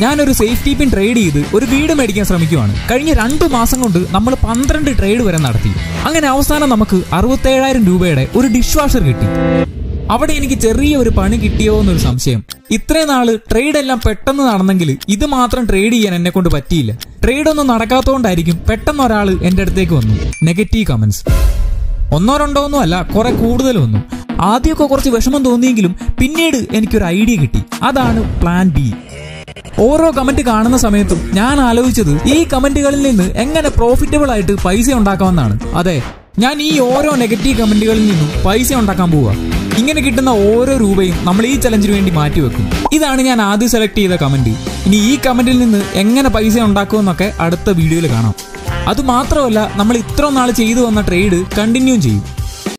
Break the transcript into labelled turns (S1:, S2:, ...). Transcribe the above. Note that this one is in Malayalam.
S1: ഞാനൊരു സേഫ്റ്റി പിൻ ട്രേഡ് ചെയ്ത് ഒരു വീട് മേടിക്കാൻ ശ്രമിക്കുവാണ് കഴിഞ്ഞ രണ്ട് മാസം കൊണ്ട് നമ്മൾ പന്ത്രണ്ട് ട്രേഡ് വരെ നടത്തി അങ്ങനെ അവസാനം നമുക്ക് അറുപത്തേഴായിരം രൂപയുടെ ഒരു ഡിഷ് വാഷർ കിട്ടി അവിടെ എനിക്ക് ചെറിയ ഒരു പണി കിട്ടിയോ എന്നൊരു സംശയം ഇത്രയും നാള് ട്രേഡ് എല്ലാം പെട്ടെന്ന് നടന്നെങ്കിൽ ഇത് മാത്രം ട്രേഡ് ചെയ്യാൻ എന്നെ കൊണ്ട് പറ്റിയില്ല ട്രേഡ് ഒന്നും നടക്കാത്തതുകൊണ്ടായിരിക്കും പെട്ടെന്ന് ഒരാൾ എന്റെ അടുത്തേക്ക് വന്നു നെഗറ്റീവ് കമന്റ്സ് ഒന്നോ രണ്ടോ ഒന്നും അല്ല കുറെ കൂടുതൽ വന്നു ആദ്യമൊക്കെ കുറച്ച് വിഷമം തോന്നിയെങ്കിലും പിന്നീട് എനിക്കൊരു ഐഡിയ കിട്ടി അതാണ് പ്ലാൻ ബി ഓരോ കമന്റ് കാണുന്ന സമയത്തും ഞാൻ ആലോചിച്ചത് ഈ കമന്റുകളിൽ നിന്ന് എങ്ങനെ പ്രോഫിറ്റബിൾ ആയിട്ട് പൈസ ഉണ്ടാക്കാമെന്നാണ് അതെ ഞാൻ ഈ ഓരോ നെഗറ്റീവ് കമന്റുകളിൽ നിന്നും പൈസ ഉണ്ടാക്കാൻ പോവുക ഇങ്ങനെ കിട്ടുന്ന ഓരോ രൂപയും നമ്മൾ ഈ ചലഞ്ചിന് വേണ്ടി മാറ്റിവെക്കും ഇതാണ് ഞാൻ ആദ്യം സെലക്ട് ചെയ്ത കമന്റ് ഇനി ഈ കമന്റിൽ നിന്ന് എങ്ങനെ പൈസ ഉണ്ടാക്കുമെന്നൊക്കെ അടുത്ത വീഡിയോയിൽ കാണാം അത് മാത്രമല്ല നമ്മൾ ഇത്ര നാൾ ചെയ്തു വന്ന ട്രേഡ് കണ്ടിന്യൂ ചെയ്യും